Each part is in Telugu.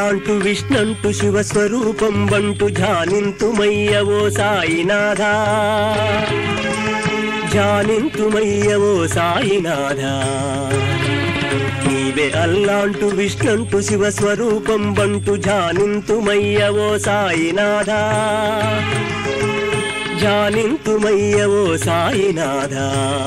అల్లాంటు విష్ణంటు శివస్వరూపం వంటు ధ్యానింతుమయ్యవో సాయినాథా ధ్యానింతుమయ్యవో సాయినాథా నీవే అల్లాంటు విష్ణంటు శివస్వరూపం వంటు ధ్యానింతుమయ్యవో సాయినాథా ధ్యానింతుమయ్యవో సాయినాథా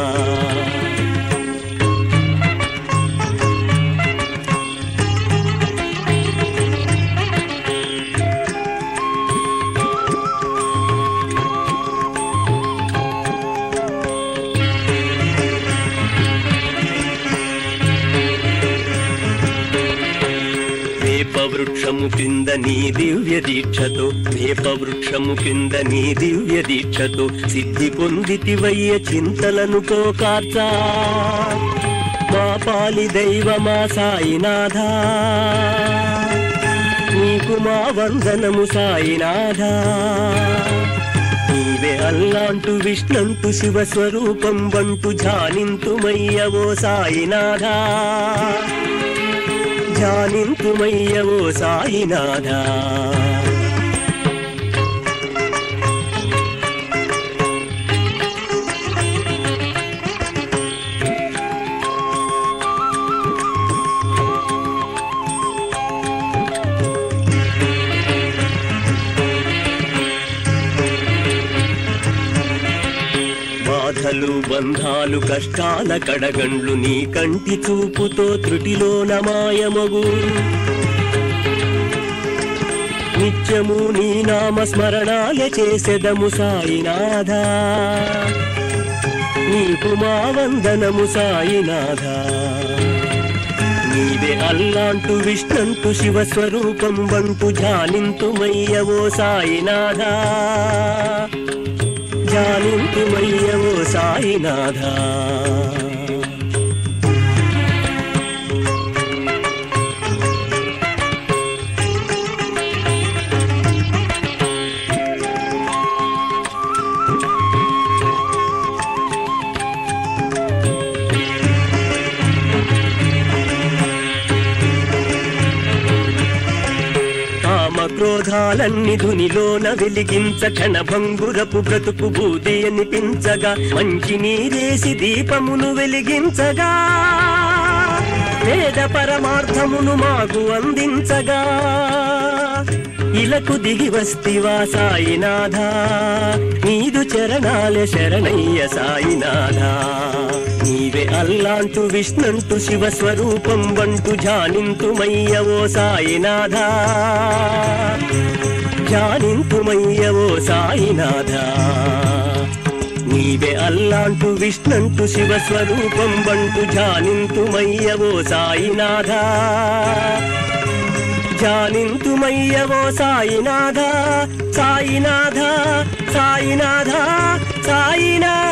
వేప వృక్షము కింద నీ దివ్య దీక్షతో వేప వృక్షము కింద నీ దివ్య దీక్షతో సిద్ధి పొందితివయ్య చింతలను కోకార్చా మా పాలి దైవమా సాయినాథా నీకు మా వందనము సాయినాథా నీవే అల్లాంటు విష్ణంటు శివస్వరూపం వంటు ధ్యానింతుమయ్యవో సాయినాథా ధ్యానింతుమయ్యవో సాయినాథా బాధలు బంధాలు కష్టాల కడగండ్లు నీ కంటి చూపుతో త్రుటిలోన మాయమగు నిత్యము నీ నామ స్మరణాలే చేసెదము సాయినాథా నీకు మా వందనము సాయినాథా నీవే అల్లాంటు విష్ణంటు శివస్వరూపం వంటు ధ్యానింతుమయ్యవో సాయినాథా ధ్యానింతుమయ్యవో సాయినాథా కామ క్రోధాలన్ని ధునిలోన వెలిగించ క్షణభంగురపు బ్రతుకు బూది అనిపించగా మంచి నీరేసి దీపమును వెలిగించగా వేద పరమార్థమును మాకు అందించగా ఇలకు దిగి వస్తివా సాయినాథా నీదు చరణాల శరణయ్య సాయినాథా నీవే అల్లాంటు విష్ణంటు శివస్వరూపం వంటు ధ్యానింతుమయ్యవో సాయినాథా ధ్యానింతుమయ్యవో సాయినాథా నీవే అల్లాంటు విష్ణంటు శివస్వరూపం వంటు ధ్యానింతుమయ్యవో సాయినాథా ధ్యానింతుమయ్యవో సాయినాథ సాయినాథ సాయినాథ సాయినాథ